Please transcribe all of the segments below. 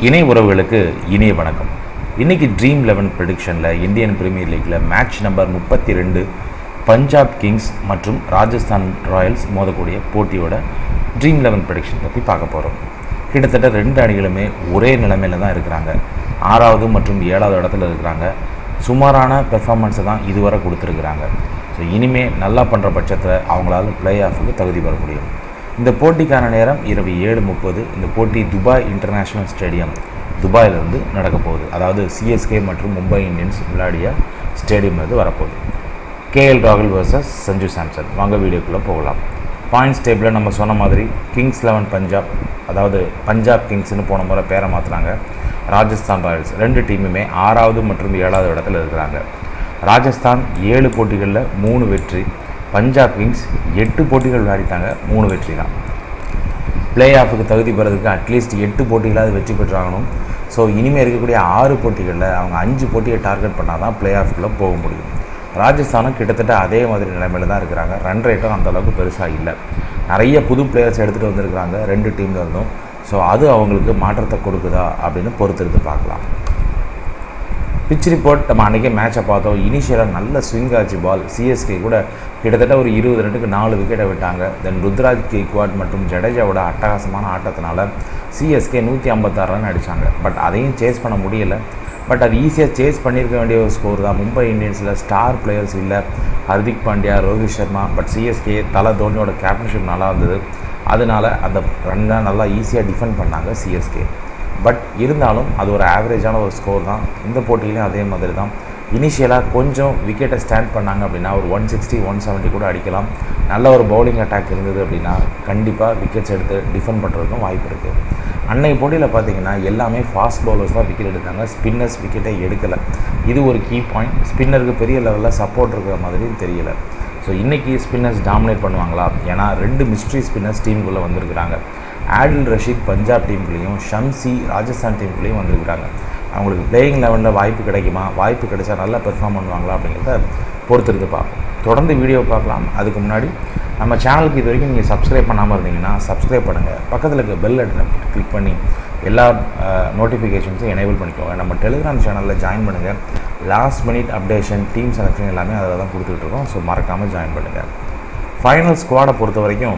இணை உறவுகளுக்கு இனிய வணக்கம் இன்னைக்கு ட்ரீம் லெவன் ப்ரெடிக்ஷனில் இந்தியன் பிரீமியர் லீக்கில் மேட்ச் நம்பர் முப்பத்தி ரெண்டு பஞ்சாப் கிங்ஸ் மற்றும் ராஜஸ்தான் ராயல்ஸ் மோதக்கூடிய போட்டியோட ட்ரீம் லெவன் ப்ரெடிக்ஷன் பற்றி பார்க்க போகிறோம் கிட்டத்தட்ட ரெண்டு அணிகளுமே ஒரே நிலைமையில தான் இருக்கிறாங்க ஆறாவது மற்றும் ஏழாவது இடத்துல இருக்கிறாங்க சுமாரான பெர்ஃபார்மன்ஸை தான் இதுவரை கொடுத்துருக்குறாங்க ஸோ இனிமே நல்லா பண்ணுற பட்சத்தில் அவங்களால பிளே ஆஃபுக்கு தகுதி பெற முடியும் இந்த போட்டிக்கான நேரம் இரவு ஏழு முப்பது இந்த போட்டி துபாய் இன்டர்நேஷ்னல் ஸ்டேடியம் துபாயிலிருந்து நடக்க போகுது அதாவது சிஎஸ்கே மற்றும் மும்பை இந்தியன்ஸ் விளையாடிய ஸ்டேடியம்லேருந்து வரப்போகுது கேஎல் ராகுல் வர்சஸ் சஞ்சு சாம்சன் வாங்க வீடியோக்குள்ளே போகலாம் பாயிண்ட்ஸ் டேபிளில் நம்ம சொன்ன மாதிரி கிங்ஸ் லெவன் பஞ்சாப் அதாவது பஞ்சாப் கிங்ஸ்னு போன முறை பேரை மாற்றினாங்க ராஜஸ்தான் ராயல்ஸ் ரெண்டு டீமுமே ஆறாவது மற்றும் ஏழாவது இடத்துல இருக்கிறாங்க ராஜஸ்தான் ஏழு போட்டிகளில் மூணு வெற்றி பஞ்சாப் கிங்ஸ் எட்டு போட்டிகள் விளையாடிட்டாங்க மூணு வெற்றி தான் பிளே ஆஃபுக்கு தகுதி பெறதுக்கு அட்லீஸ்ட் எட்டு போட்டிகளாவது வெற்றி பெற்றாகணும் ஸோ இனிமேல் இருக்கக்கூடிய ஆறு போட்டிகளில் அவங்க அஞ்சு போட்டியை டார்கெட் பண்ணால் தான் பிளே ஆஃப்குள்ளே போக முடியும் ராஜஸ்தானும் கிட்டத்தட்ட அதே மாதிரி நிலைமையில தான் இருக்கிறாங்க ரன் ரேட்டும் அந்த அளவுக்கு பெருசாக இல்லை நிறைய புது பிளேயர்ஸ் எடுத்துகிட்டு வந்திருக்கிறாங்க ரெண்டு டீமில் இருந்தும் ஸோ அது அவங்களுக்கு மாற்றத்தை கொடுக்குதா அப்படின்னு பொறுத்திருந்து பார்க்கலாம் பிச் ரிப்போர்ட் நம்ம அன்றைக்கே மேட்சை பார்த்தோம் இனிஷியலாக நல்ல ஸ்விங் ஆச்சு பால் சிஎஸ்கே கூட கிட்டத்தட்ட ஒரு இருபது ரெண்டுக்கு நாலு விக்கெட்டை விட்டாங்க தென் ருத்ராஜ் கேக்வாட் மற்றும் ஜடேஜாவோட அட்டகாசமான ஆட்டத்தினால சிஎஸ்கே நூற்றி ஐம்பத்தாறு ரன் அடித்தாங்க பட் அதையும் சேஸ் பண்ண முடியல பட் அது ஈஸியாக சேஸ் பண்ணியிருக்க வேண்டிய ஒரு ஸ்கோர் தான் மும்பை இந்தியன்ஸில் ஸ்டார் பிளேயர்ஸ் இல்லை ஹர்திக் பாண்டியா ரோஹித் சர்மா பட் சிஎஸ்கே தலை தோனியோட கேப்டன்ஷிப் நல்லா இருந்தது அதனால அந்த ரன்னை நல்லா ஈஸியாக டிஃபெண்ட் பண்ணாங்க சிஎஸ்கே பட் இருந்தாலும் அது ஒரு ஆவரேஜான ஒரு ஸ்கோர் தான் இந்த போட்டியிலையும் அதே மாதிரி தான் இனிஷியலாக கொஞ்சம் விக்கெட்டை ஸ்டாண்ட் பண்ணாங்க அப்படின்னா ஒரு ஒன் சிக்ஸ்டி ஒன் செவன்ட்டி கூட அடிக்கலாம் நல்ல ஒரு பவுலிங் அட்டாக் இருந்தது அப்படின்னா கண்டிப்பாக விக்கெட்ஸ் எடுத்து டிஃபெண்ட் பண்ணுறதுக்கும் வாய்ப்பு இருக்குது அன்னைக்கு போட்டியில் பார்த்தீங்கன்னா எல்லாமே ஃபாஸ்ட் பவுலர்ஸ் தான் விக்கெட் எடுத்தாங்க ஸ்பின்னர்ஸ் விக்கெட்டை எடுக்கலை இது ஒரு கீ பாயிண்ட் ஸ்பின்னருக்கு பெரிய லெவலில் சப்போர்ட் இருக்கிற மாதிரி தெரியல ஸோ இன்றைக்கி ஸ்பின்னர்ஸ் டாமினேட் பண்ணுவாங்களா ஏன்னா ரெண்டு மிஸ்ட்ரி ஸ்பின்னர்ஸ் டீமுக்குள்ளே வந்திருக்கிறாங்க ஆடில் ரஷீத் பஞ்சாப் டீம்குள்ளேயும் ஷம்சி ராஜஸ்தான் டீம்குள்ளேயும் வந்திருக்கிறாங்க அவங்களுக்கு பிளேயிங் லெவலில் வாய்ப்பு கிடைக்குமா வாய்ப்பு கிடைச்சா நல்லா பெர்ஃபார்ம் பண்ணுவாங்களா அப்படிங்கிறத பொறுத்திருந்து பார்ப்போம் தொடர்ந்து வீடியோ பார்க்கலாம் அதுக்கு முன்னாடி நம்ம சேனலுக்கு இது வரைக்கும் நீங்கள் சப்ஸ்கிரைப் பண்ணாமல் இருந்தீங்கன்னா சப்ஸ்கிரைப் பண்ணுங்கள் பக்கத்தில் இருக்க பெல் பட்டனை கிளிக் பண்ணி எல்லா நோட்டிஃபிகேஷன்ஸும் எனேபிள் பண்ணிக்கோங்க நம்ம டெலிகிராம் சேனலில் ஜாயின் பண்ணுங்கள் last minute updation team selection எல்லாமே அதில் தான் கொடுத்துட்ருக்கோம் ஸோ மறக்காமல் ஜாயின் பண்ணுங்கள் ஃபைனல் ஸ்குவாடை பொறுத்த வரைக்கும்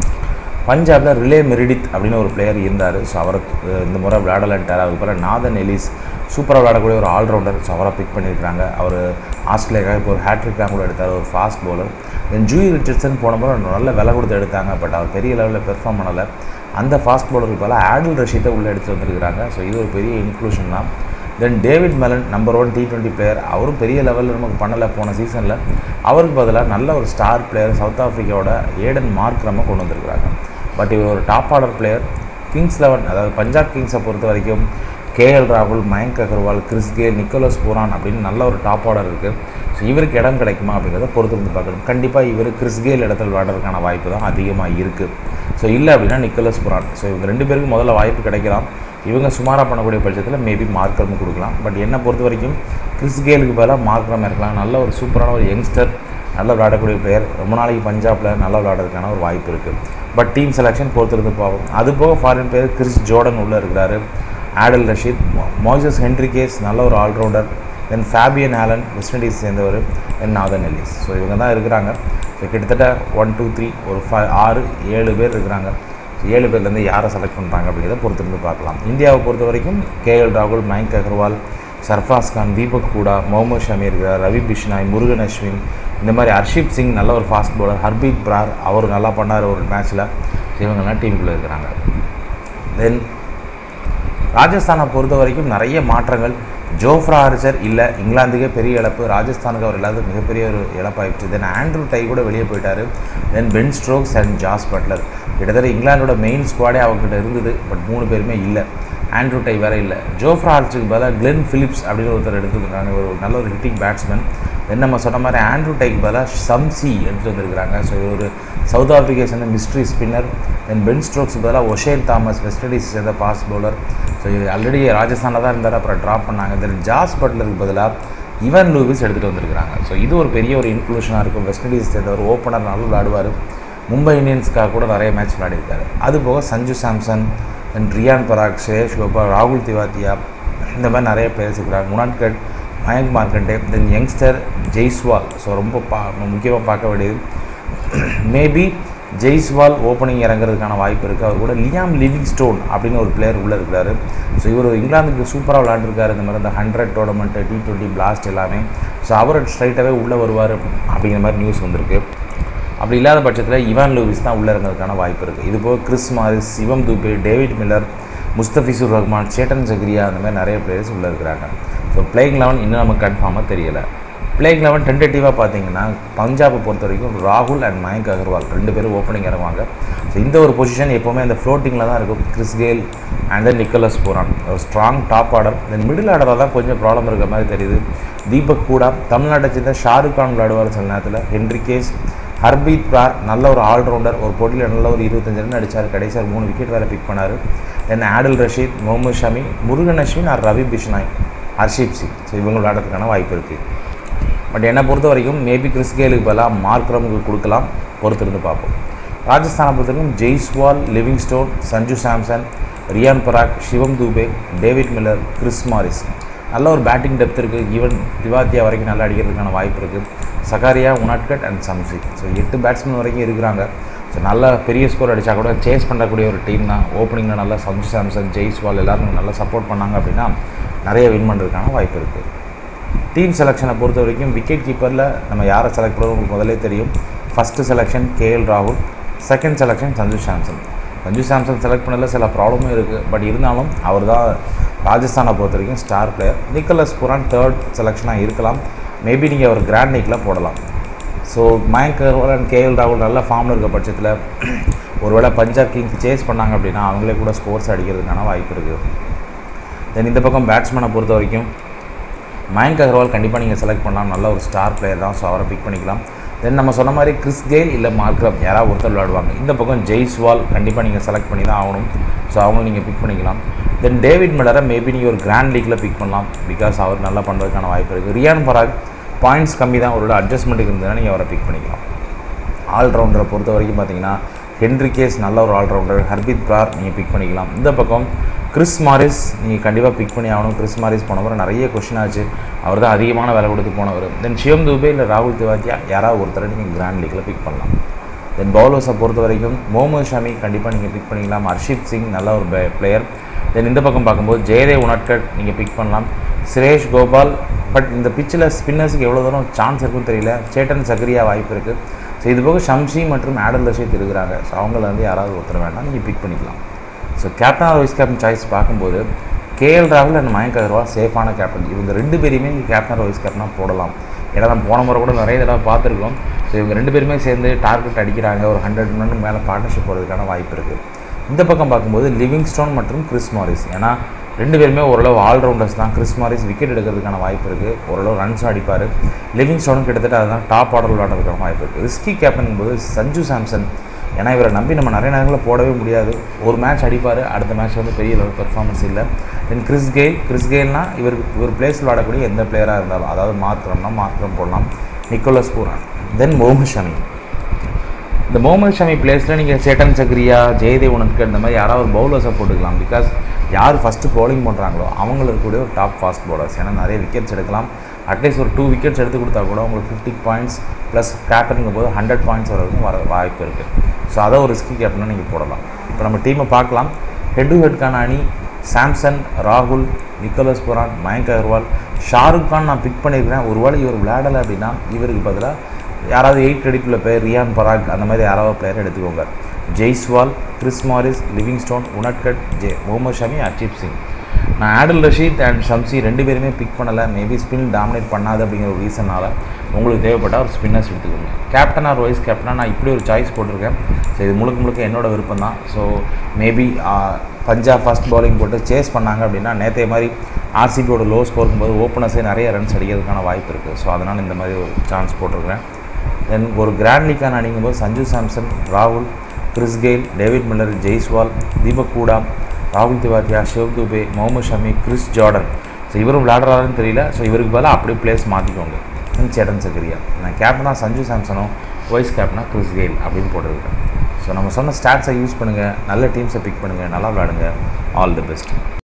பஞ்சாபில் ரிலே மெரிடித் அப்படின்னு ஒரு பிளேயர் இருந்தார் ஸோ அவரை இந்த முறை விளையாடலன்ட்டார் அதுக்கப்புறம் நாதன் எலிஸ் சூப்பராக விளையாடக்கூடிய ஒரு ஆல்ரவுண்டர் ஸோ அவரை பிக் பண்ணியிருக்காங்க அவர் ஆஸ்திரேலியாவுக்காக இப்போ ஒரு ஹேட்ரிக் கூட எடுத்தார் ஒரு fast bowler then Jhye Richardson போன முறை நல்ல விலை கொடுத்து எடுத்தாங்க பட் அவர் பெரிய லெவலில் பெர்ஃபார்ம் பண்ணலை அந்த ஃபாஸ்ட் பவுலருக்கு பதிலாக ஆடில் ரஷீத்தை உள்ளே எடுத்து வந்திருக்கிறாங்க ஸோ இது ஒரு பெரிய இன்க்ளூஷன் தான் then David Malan number one T twenty player அவரும் பெரிய லெவலில் நமக்கு பண்ணலை போன சீசனில் அவருக்கு பதிலாக நல்ல ஒரு ஸ்டார் பிளேயர் சவுத் ஆஃப்ரிக்காவோட ஏடன் மார்க்ரமை கொண்டு வந்திருக்கிறாங்க பட் இவர் ஒரு top order player Kings Eleven அதாவது பஞ்சாப் கிங்ஸை பொறுத்த வரைக்கும் கேஎல் ராகுல் Mayank Agarwal Chris Gayle Nicholas Pooran அப்படின்னு நல்ல ஒரு டாப் ஆர்டர் இருக்குது ஸோ இவருக்கு இடம் கிடைக்குமா அப்படிங்கிறத பொறுத்து இருந்து பார்க்கணும் கண்டிப்பாக இவர் கிறிஸ் கேல் இடத்துல விளையாடுறதுக்கான வாய்ப்பு தான் அதிகமாக இருக்குது ஸோ இல்லை அப்படின்னா நிக்கோலஸ் புரான் ஸோ இவங்க ரெண்டு பேருக்கும் முதல்ல வாய்ப்பு கிடைக்கலாம் இவங்க சுமாராக பண்ணக்கூடிய பட்சத்தில் மேபி மார்க்ரம் கொடுக்கலாம் பட் என்னை பொறுத்த வரைக்கும் கிறிஸ் கேலுக்கு பதிலாக மார்க்ரம் இருக்கலாம் நல்ல ஒரு சூப்பரான ஒரு யங்ஸ்டர் நல்ல விளையாடக்கூடிய பிளேயர் ரொம்ப நாளைக்கு பஞ்சாபில் நல்லா விளையாடுறதுக்கான ஒரு வாய்ப்பு இருக்குது பட் டீம் செலெக்ஷன் பொறுத்திருந்து போகும் அது போக ஃபாரின் பிளேயர் கிறிஸ் ஜோர்டன் உள்ளே இருக்கிறாரு ஆடல் ரஷீத் மோய்சஸ் ஹென்ரிகேஸ் நல்ல ஒரு allrounder then Fabian Allen West Indies சேர்ந்தவர் தென் நாதன் எல்லிஸ் ஸோ இவங்க தான் இருக்கிறாங்க ஸோ கிட்டத்தட்ட ஒன் டூ த்ரீ ஒரு ஃபைவ் ஆறு ஏழு பேர் இருக்கிறாங்க ஸோ ஏழு பேர்லேருந்து யாரை செலக்ட் பண்ணுறாங்க அப்படிங்கிறத பொறுத்திருந்து பார்க்கலாம் இந்தியாவை பொறுத்த வரைக்கும் கேஎல் ராகுல் மயங்க் அகர்வால் சர்ஃபாஸ் கான் தீபக் கூடா முகமது ஷமி இருக்கிறார் ரவி பிஷ்னாய் முருகன் அஸ்வின் இந்த மாதிரி ஹர்ஷிப் சிங் நல்ல ஒரு ஃபாஸ்ட் பவுலர் ஹர்பீத் பிரார் அவர் நல்லா பண்ணார் ஒரு மேட்ச்சில் இவங்கெல்லாம் டீமுக்குள்ளே இருக்கிறாங்க தென் ராஜஸ்தானை பொறுத்த வரைக்கும் நிறைய மாற்றங்கள் ஜோஃப்ரா ஆர்ச்சர் இல்லை இங்கிலாந்துக்கே பெரிய இழப்பு ராஜஸ்தானுக்கு அவர் இல்லாத மிகப்பெரிய ஒரு இழப்பாயிடுச்சு தென் ஆண்ட்ரூ டை கூட வெளியே போயிட்டார் then Ben Stokes and Jos Buttler கிட்டத்தட்ட இங்கிலாந்தோட மெயின் ஸ்குவாடே அவங்ககிட்ட இருந்தது பட் மூணு பேருமே இல்லை ஆண்ட்ரூ டை வேறு இல்லை ஜோஃப்ரா ஆர்ச்சருக்கு பதிலாக கிளென் ஃபிலிப்ஸ் அப்படின்னு ஒருத்தர் எடுத்துருக்காங்க ஒரு நல்ல ஒரு ஹிட்டிங் பேட்ஸ்மேன் தென் நம்ம சொன்ன மாதிரி ஆண்ட்ரூ டைக்கு பதிலாக சம்சி எடுத்துகிட்டு வந்திருக்கிறாங்க ஸோ இது ஒரு சவுத் ஆஃப்ரிக்கா சேர்ந்த mystery spinner then Ben Stokes பதிலாக ஒஷேன் தாமஸ் வெஸ்ட் இண்டீஸ் சேர்ந்த ஃபாஸ்ட் பவுலர் ஸோ இது ஆல்ரெடி ராஜஸ்தானில் தான் இருந்தார் அப்புறம் ட்ராப் பண்ணாங்க தென் ஜாஸ் பட்லருக்கு பதிலாக இவன் லூவிஸ் எடுத்துகிட்டு வந்திருக்கிறாங்க ஸோ இது ஒரு பெரிய ஒரு இன்க்ளூஷனாக இருக்கும் வெஸ்ட் இண்டீஸ் சேர்ந்த ஒரு ஓப்பனர் நல்லா விளையாடுவார் மும்பை இந்தியன்ஸ்க்காக கூட நிறைய மேட்ச் விளையாடிருக்காரு அது போக சஞ்சு சாம்சன் தென் ரியான் பராக் சுரேஷ் கோபால் ராகுல் திவாத்தியா இந்த மாதிரி நிறைய பிளேயர்ஸ் இருக்கிறாங்க Unadkat Mayank Markande then youngster Jaiswal so ரொம்ப பா முக்கியமாக பார்க்க வேண்டியது மேபி ஜெய்ஸ்வால் ஓப்பனிங் இறங்குறதுக்கான வாய்ப்பு இருக்குது அவர் கூட லியாம் லிவிங் ஸ்டோன் அப்படின்னு ஒரு பிளேயர் உள்ளே இருக்கிறாரு ஸோ இவர் இங்கிலாந்துக்கு சூப்பராக விளாண்டுருக்காரு இந்த மாதிரி இந்த Hundred tournament T twenty Blast எல்லாமே ஸோ அவர் ஸ்ட்ரைட்டாகவே உள்ளே வருவார் அப்படிங்கிற மாதிரி நியூஸ் வந்திருக்கு அப்படி இல்லாத பட்சத்தில் இவான் லூவிஸ் தான் உள்ளே இறங்குறதுக்கான வாய்ப்பு இருக்குது இது போக Chris Morris Shivam Dube David Miller Mustafizur Rahman Chetan Sakariya அந்த மாதிரி நிறைய பிளேயர்ஸ் உள்ளே இருக்கிறாங்க ஸோ பிளேயிங் லெவன் இன்னும் நமக்கு கன்ஃபார்மாக தெரியலை பிளேயிங் லெவன் டென்டேட்டிவாக பார்த்தீங்கன்னா பஞ்சாபை பொறுத்த வரைக்கும் ராகுல் அண்ட் மயங்க் அகர்வால் ரெண்டு பேரும் ஓப்பனிங் இறங்குவாங்க ஸோ இந்த ஒரு பொசிஷன் எப்போவுமே அந்த ஃப்ளோட்டிங்கில் தான் இருக்கும் Chris Gayle and then Nicholas Pooran ஒரு strong top order then middle ஆர்டரில் தான் கொஞ்சம் ப்ராப்ளம் இருக்கிற மாதிரி தெரியுது தீபக் கூடா தமிழ்நாட்டை சேர்ந்த ஷாருக் கான் விளையாடுவார் சில நேரத்தில் ஹென்ரி கேஸ் ஹர்பீத் பிரார் நல்ல ஒரு ஆல்ரவுண்டர் ஒரு போட்டியில் நல்ல ஒரு இருபத்தஞ்சு ரன் அடித்தார் கடைசியாக மூணு விக்கெட் வேறு பிக் பண்ணார் then Adil Rashid Mohammed Shami Murugan Ashwin R Ravi Bishnoi Arshdeep Singh so இவங்க விளையாடுறதுக்கான வாய்ப்பு இருக்குது பட் என்னை பொறுத்த வரைக்கும் மேபி கிறிஸ் கேலுக்கு பதிலாக மார்க்ரமுக்கு கொடுக்கலாம் பொறுத்திருந்து பார்ப்போம் ராஜஸ்தானை பொறுத்த வரைக்கும் Jaiswal Livingstone Sanju Samson Riyan Parag Shivam Dube David Miller Chris Morris நல்ல ஒரு பேட்டிங் டெப்த் இருக்குது ஈவன் திவாத்தியா வரைக்கும் நல்லா அடிக்கிறதுக்கான வாய்ப்பு இருக்குது சகாரியா உனாட்கட் அண்ட் சம்சி ஸோ எட்டு பேட்ஸ்மேன் வரைக்கும் இருக்கிறாங்க ஸோ நல்ல பெரிய ஸ்கோர் அடித்தா கூட சேஸ் பண்ணக்கூடிய ஒரு டீம் தான் ஓப்பனிங்கில் நல்லா சஞ்சு சாம்சன் ஜெய்ஸ்வால் எல்லாரும் நல்லா சப்போர்ட் பண்ணாங்க அப்படின்னா நிறைய வின் பண்ணுறதுக்கான வாய்ப்பு இருக்குது டீம் செலெக்ஷனை பொறுத்த வரைக்கும் விக்கெட் கீப்பரில் நம்ம யாரை செலக்ட் பண்ணுறோம் உங்களுக்கு முதலே தெரியும் ஃபஸ்ட்டு செலெக்ஷன் கேஎல் ராகுல் second selection Sanju Samson Sanju Samson select பண்ணதில் சில ப்ராப்ளமும் இருக்குது பட் இருந்தாலும் அவர் தான் ராஜஸ்தானை பொறுத்த வரைக்கும் star player Nicholas Pooran third செலெக்ஷனாக இருக்கலாம் மேபி நீங்கள் அவர் கிராண்ட் லீக்கில் போடலாம் so Mayank Agarwal and KL ராகுல் நல்ல ஃபார்மில் இருக்க பட்சத்தில் ஒருவேளை பஞ்சாப் கிங்ஸ் சேஸ் பண்ணாங்க அப்படின்னா அவங்களே கூட ஸ்கோர்ஸ் அடிக்கிறதுக்கான வாய்ப்பு இருக்குது தென் இந்த பக்கம் பேட்ஸ்மேனை பொறுத்த வரைக்கும் மயங்க் அகர்வால் கண்டிப்பாக நீங்கள் செலக்ட் பண்ணலாம் நல்ல ஒரு ஸ்டார் பிளேயர் தான் ஸோ அவரை பிக் பண்ணிக்கலாம் தென் நம்ம சொன்ன மாதிரி கிறிஸ் கெயில் இல்லை மார்க்ரம் யாராவது ஒருத்தர் விளையாடுவாங்க இந்த பக்கம் ஜெய்ஸ்வால் கண்டிப்பாக நீங்கள் செலக்ட் பண்ணி தான் ஆகணும் ஸோ அவங்களும் நீங்கள் பிக் பண்ணிக்கலாம் தென் டேவிட் மில்லரை மேபி நீங்கள் ஒரு கிராண்ட் லீக்கில் பிக் பண்ணலாம் பிகாஸ் அவர் நல்லா பண்ணுறதுக்கான வாய்ப்பு இருக்குது ரியான் பராக் பாயிண்ட்ஸ் கம்மி தான் அவரோட அட்ஜஸ்ட்மெண்ட்டுக்கு இருந்ததுன்னா நீங்கள் அவரை பிக் பண்ணிக்கலாம் ஆல்ரவுண்டரை பொறுத்த வரைக்கும் பார்த்தீங்கன்னா ஹென்ரி கேஸ் நல்ல ஒரு ஆல்ரவுண்டர் ஹர்பித் பிரார் நீங்கள் பிக் பண்ணிக்கலாம் இந்த பக்கம் கிறிஸ் மாரிஸ் நீங்கள் கண்டிப்பாக பிக் பண்ணி ஆகணும் கிறிஸ் மாரிஸ் போனவர் நிறைய கொஷின் ஆச்சு அவர் தான் அதிகமான விலை கொடுத்து போனவர் தென் சிவம் தூபே இல்லை ராகுல் திவாத்தியா யாராவது ஒருத்தரை நீங்கள் கிராண்ட் லீக்கில் பிக் பண்ணலாம் தென் பவுலர்ஸை பொறுத்த வரைக்கும் முகமது ஷமி கண்டிப்பாக நீங்கள் பிக் பண்ணிக்கலாம் ஹர்ஷிப் சிங் நல்ல ஒரு பிளேயர் தென் இந்த பக்கம் பார்க்கும்போது ஜெயதேவ் உனட்கட் நீங்கள் பிக் பண்ணலாம் சுரேஷ் கோபால் பட் இந்த பிச்சில் ஸ்பின்னர்ஸுக்கு எவ்வளோ தூரம் சான்ஸ் இருக்குன்னு தெரியல சேட்டன் சக்ரியா வாய்ப்பு இருக்குது ஸோ இது போக ஷம்ஷி மற்றும் ஆடல் ரஷீத் இருக்கிறாங்க ஸோ அவங்கள வந்து யாராவது ஒருத்தர் வேணால் நீங்கள் பிக் பண்ணிக்கலாம் so captain or vice captain choice பார்க்கும்போது கேஎல் ராகுல் அண்ட் மயங்க் அகர்வால் சேஃபான கேப்டன் இவங்க ரெண்டு பேரையுமே நீங்கள் கேப்டன் ஆர் வைஸ் கேப்டனாக போடலாம் ஏன்னா நம்ம போன முறை கூட நிறைய தடவை பார்த்துருக்கோம் ஸோ இவங்க ரெண்டு பேருமே சேர்ந்து டார்கெட் அடிக்கிறாங்க ஒரு ஹண்ட்ரட் ரன் மேலே பார்ட்னர்ஷிப் போகிறதுக்கான வாய்ப்பு இருக்குது இந்த பக்கம் பார்க்கும்போது லிவிங்ஸ்டோன் மற்றும் கிறிஸ் மாரிஸ் ஏன்னா ரெண்டு பேருமே ஓரளவு ஆல்ரவுண்டர்ஸ் தான் கிறிஸ் மாரிஸ் விக்கெட் எடுக்கிறதுக்கான வாய்ப்பு இருக்குது ஓரளவு ரன்ஸ் அடிப்பார் லிவிங்ஸ்டோனும் கிட்டத்தட்ட அதுதான் டாப் ஆர்டர் விளையாடுறதுக்கான வாய்ப்பு இருக்குது ரிஸ்கி கேப்டன் போது சஞ்சு சாம்சன் ஏன்னா இவரை நம்பி நம்ம நிறைய நேரங்களில் போடவே முடியாது ஒரு மேட்ச் அடிப்பார் அடுத்த மேட்ச் வந்து பெரிய லெவல் பெர்ஃபார்மன்ஸ் இல்லை தென் கிறிஸ் கெயில் கிறிஸ் கெயில்னா இவருக்கு இவர் பிளேஸ் விளையாடக்கூடிய எந்த பிளேயராக இருந்தாலும் அதாவது மார்க்ரம்னா மார்க்ரம் போடலாம் Nicholas Pooran then Mohammed Shami இந்த முகமது ஷமி பிளேஸில் நீங்கள் சேட்டன் சக்ரியா ஜெயதேவ் உனக்கு இந்த மாதிரி யாராவது ஒரு பவுலர்ஸை போட்டுக்கலாம் பிகாஸ் யார் ஃபஸ்ட்டு பவுலிங் பண்ணுறாங்களோ அவங்களுக்கு கூட ஒரு டாப் ஃபாஸ்ட் பவுலர்ஸ் ஏன்னா நிறைய விக்கெட்ஸ் எடுக்கலாம் அட்லீஸ்ட் ஒரு டூ விக்கெட்ஸ் எடுத்து கொடுத்தா கூட உங்களுக்கு ஃபிஃப்டி பாயிண்ட்ஸ் ப்ளஸ் கேப்டனுங்கும் போது ஹண்ட்ரட் பாயிண்ட்ஸ் வரைக்கும் வர வாய்ப்பு இருக்குது ஸோ அதை ஒரு ரிஸ்கி கேப்டனாக நீங்கள் போடலாம் இப்போ நம்ம டீமை பார்க்கலாம் ஹெட் டு ஹெட்கான அணி சாம்சன் ராகுல் நிக்கோலஸ் புரான் மயங்க் அகர்வால் ஷாருக் கான் நான் பிக் பண்ணியிருக்கிறேன் ஒருவேளை இவர் விளையாடலை அப்படின்னா இவருக்கு பதிலாக யாராவது எயிட் கிரெடிட்டில் பிளேயர் ரியான் பராக் அந்த மாதிரி யாராவது பிளேயர் எடுத்துக்கோங்க Jaiswal Chris Morris Livingstone Unadkat ஜே முகமது ஷமி அர்ஜீப் சிங் நான் ஆடல் ரஷீத் அண்ட் ஷம்சி ரெண்டு பேருமே பிக் பண்ணலை மேபி ஸ்பின் டாமினேட் பண்ணாது அப்படிங்கிற ஒரு ரீசனால் உங்களுக்கு தேவைப்பட்டால் ஒரு ஸ்பின்னர்ஸ் எடுத்துக்கோங்க கேப்டன் ஆர் வைஸ் கேப்டனாக நான் இப்படி ஒரு சாய்ஸ் போட்டிருக்கேன் ஸோ இது முழுக்க முழுக்க என்னோட விருப்பம் தான் so maybe Punjab first bowling போட்டு சேஸ் பண்ணாங்க அப்படின்னா நேற்றைய மாதிரி ஆர்சிபியோட லோ ஸ்கோருக்கும் போது ஓப்பனர்ஸே நிறைய ரன்ஸ் அடிக்கிறதுக்கான வாய்ப்பு இருக்குது ஸோ அதனால் இந்த மாதிரி ஒரு சான்ஸ் போட்டிருக்கிறேன் தென் ஒரு கிராண்ட் லீக்கான அடிங்கும் போது சஞ்சு சாம்சன் ராகுல் Chris Gayle David Miller Jaiswal Deepak கூடா ராகுல் திவாத்தியா Shiv Dubey Mohammed Shami Chris Jordan so இவரும் விளையாடுறாருன்னு தெரியல ஸோ இவருக்கு பதிலாக அப்படியே பிளேஸ் மாற்றிக்கோங்க சேட்டன் சக்கரியா நான் கேப்டனாக சஞ்சு சாம்சனும் வைஸ் கேப்டனாக கிறிஸ் கெயில் அப்படின்னு போட்டிருக்கேன் ஸோ ஸோ நம்ம சொன்ன ஸ்டாட்ஸை யூஸ் பண்ணுங்கள் நல்ல டீம்ஸை பிக் பண்ணுங்கள் நல்லா விளையாடுங்க ஆல் தி பெஸ்ட்